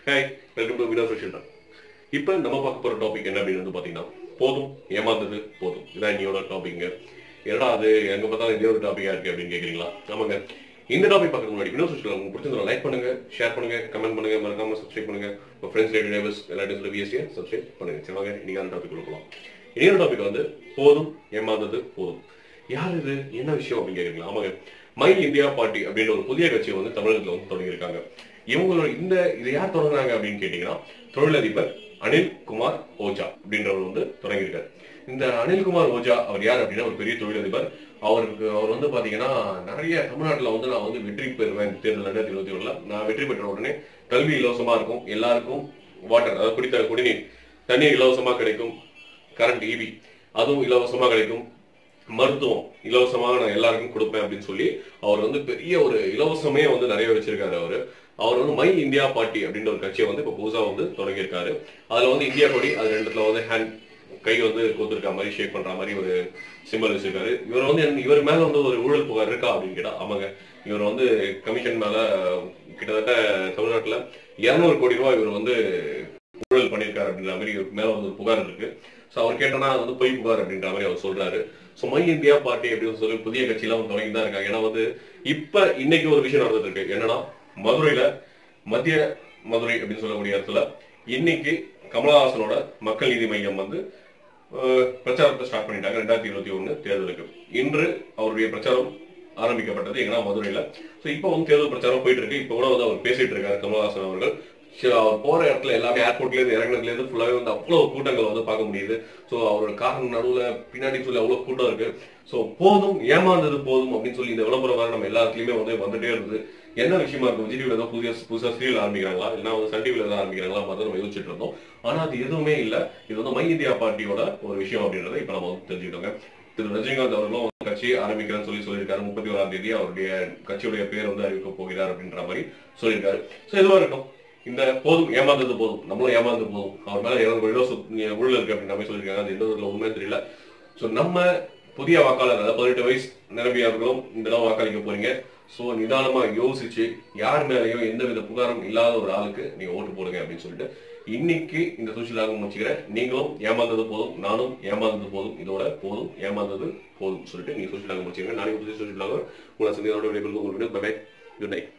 hi welcome to Vino social talk இப்போ நம்ம பார்க்க போற டாபிக் என்ன அப்படின்னு வந்து பாத்தீங்கன்னா போதும் ஏமாந்தது போதும் இதான் இன்னையோட டாபிக்ங்க என்னடா அது எங்க பார்த்தாலும் இதே ஒரு டாபிக்கா இருக்கு அப்படின்னு கேக்குறீங்களா ஆமாங்க இந்த டாபிக் பார்க்கறது முன்னாடி வினோ சோஷியல் உங்களுக்கு பிடிச்சிருந்தா லைக் பண்ணுங்க ஷேர் பண்ணுங்க கமெண்ட் பண்ணுங்க மறக்காம சப்ஸ்கிரைப் பண்ணுங்க உங்க ஃப்ரெண்ட்ஸ் ரிலேட்டிவ் நேபர்ஸ் எல்லாத்தையும் சொல்லி விஎஸ்டியை சப்ஸ்கிரைப் பண்ணுங்க சரி வாங்க இன்னைக்கு அந்த டாபிக் கொடுக்கலாம் இன்னொரு டாபிக் வந்து போதும் ஏமாந்தது போதும் யார் இது என்ன விஷயம் அப்படின்னு கேக்குறீங்களா ஆமாங்க மை இந்தியா பார்ட்டி அப்படின்ற ஒரு புதிய கட்சியை வந்து தமிழகத்துல வந்து தொடங்கியிருக்காங்க இவங்களோட இந்த இதை யார் தொடங்குறாங்க அப்படின்னு கேட்டீங்கன்னா தொழிலதிபர் அனில் குமார் ஓஜா அப்படின்றவர் வந்து தொடங்கியிருக்காரு இந்த அனில்குமார் ஓஜா அவர் யார் அப்படின்னா ஒரு பெரிய தொழிலதிபர் அவருக்கு அவர் வந்து பாத்தீங்கன்னா நிறைய தமிழ்நாட்டுல வந்து நான் வந்து வெற்றி பெறுவேன் தேர்தல் ரெண்டாயிரத்தி இருபத்தி ஒண்ணுல நான் வெற்றி பெற்ற உடனே கல்வி இலவசமா இருக்கும் எல்லாருக்கும் வாட்டர் அதாவது குடித்த குடிநீர் தண்ணீர் இலவசமா கிடைக்கும் கரண்ட் ஈபி அதுவும் இலவசமா கிடைக்கும் மருத்துவம் இலவசமாக நான் எல்லாருக்கும் கொடுப்பேன் அப்படின்னு சொல்லி அவர் வந்து பெரிய ஒரு இலவசமே வந்து நிறைய வச்சிருக்காரு அவரு அவர் வந்து மை இந்தியா பார்ட்டி அப்படின்ற ஒரு கட்சியை வந்து இப்போ புதுசா வந்து தொடங்கியிருக்காரு அதுல வந்து இந்தியா கொடி அது ரெண்டுத்துல வந்து ஹேண்ட் கை வந்து கோத்துருக்க மாதிரி ஷேக் பண்ற மாதிரி ஒரு சிம்பிள் வச்சிருக்காரு இவர் வந்து என்ன- இவர் மேல வந்து ஒரு ஊழல் புகார் இருக்கா அப்படின்னு கேட்டா ஆமாங்க இவர் வந்து கமிஷன் மேல கிட்டத்தட்ட தமிழ்நாட்டுல இருநூறு கோடி ரூபாய் இவர் வந்து ஊழல் பண்ணியிருக்காரு அப்படின்ற மாதிரி இவருக்கு மேல வந்து ஒரு புகார் இருக்கு ஸோ அவர் கேட்டோம்னா அது வந்து பொய் புகார் அப்படின்ற மாதிரி அவர் சொல்றாரு ஸோ மை இந்தியா பார்ட்டி அப்படின்னு சொல்லி புதிய கட்சியெல்லாம் வந்து தொடங்கி தான் இருக்காங்க ஏன்னா வந்து இப்ப இன்னைக்கு ஒரு விஷயம் நடந்துட்டு இருக்கு என்னன்னா மதுரையில மத்திய மதுரை அப்படின்னு சொல்லக்கூடிய இடத்துல இன்னைக்கு கமலஹாசனோட மக்கள் நீதி மையம் வந்து அஹ், பிரச்சாரத்தை ஸ்டார்ட் பண்ணிட்டாங்க ரெண்டாயிரத்தி இருபத்தி ஒண்ணு தேர்தலுக்கு இன்று அவருடைய பிரச்சாரம் ஆரம்பிக்கப்பட்டது எங்கன்னா மதுரையில ஸோ இப்போ வந்து தேர்தல் பிரச்சாரம் போயிட்டு இருக்கு இப்போ கூட வந்து அவர் பேசிட்டு இருக்காரு கமலஹாசன் அவர்கள் சரி, அவர் போற இடத்துல எல்லாமே ஏர்போர்ட்ல இருந்து இறங்குனதுல இருந்து ஃபுல்லாவே வந்து அவ்வளவு கூட்டங்களை வந்து பார்க்க முடியுது ஸோ அவரோட காரணம் நடுவுல பின்னாடி சொல்லி அவ்வளவு கூட்டம் இருக்கு ஸோ போதும் ஏமாந்தது போதும் அப்படின்னு சொல்லி இந்த விளம்பரம் வர நம்ம எல்லா இடத்துலயுமே வந்து வந்துட்டே இருக்குது என்ன விஷயமா இருக்கும் விஜய் டிவில ஏதோ புதிய புதுசா சீரியல் ஆரம்பிக்கிறாங்களா இல்லைன்னா வந்து சன் டிவில ஏதாவது ஆரம்பிக்கிறாங்களா மாதிரி நம்ம யோசிச்சுட்டு இருந்தோம் ஆனா அது எதுவுமே இல்ல இது வந்து மை இந்தியா பார்ட்டியோட ஒரு விஷயம் அப்படின்றத இப்ப நம்ம வந்து தெரிஞ்சுக்கிட்டோங்க திரு ரஜினிகாந்த் அவர்களும் வந்து கட்சி ஆரம்பிக்கிறேன்னு சொல்லி சொல்லியிருக்காரு முப்பத்தி ஓராம் தேதி அவருடைய கட்சியுடைய பேர் வந்து அறிவிக்க போகிறார் அப்படின்ற மாதிரி சொல்லியிருக்காரு ஸோ எதுவா இருக்கும் இந்த போதும் ஏமாந்தது போதும் நம்மளும் ஏமாந்தது போதும் அவர் மேல இருநூறு கிலோ உள்ள இருக்கு அப்படின்னு நம்ம சொல்லியிருக்காங்க அது எந்த ஒரு உண்மை தெரியல ஸோ நம்ம புதிய வாக்காளர் அதாவது பதினெட்டு வயசு நிரம்பியவர்களும் இந்த தடவை வாக்களிக்க போறீங்க ஸோ நிதானமா யோசிச்சு யார் மேலேயும் எந்த வித புகாரும் இல்லாத ஒரு ஆளுக்கு நீங்க ஓட்டு போடுங்க அப்படின்னு சொல்லிட்டு இன்னைக்கு இந்த சோசியலாக முடிச்சுக்கிறேன் நீங்களும் ஏமாந்தது போதும் நானும் ஏமாந்தது போதும் இதோட போதும் ஏமாந்தது போதும் சொல்லிட்டு நீங்க சோசியலாக முடிச்சுக்கிறேன் நாளைக்கு புதிய சோசியலாக உங்களை சந்தியோட விடைபெறுவது உங்களுக்கு பை குட் நைட்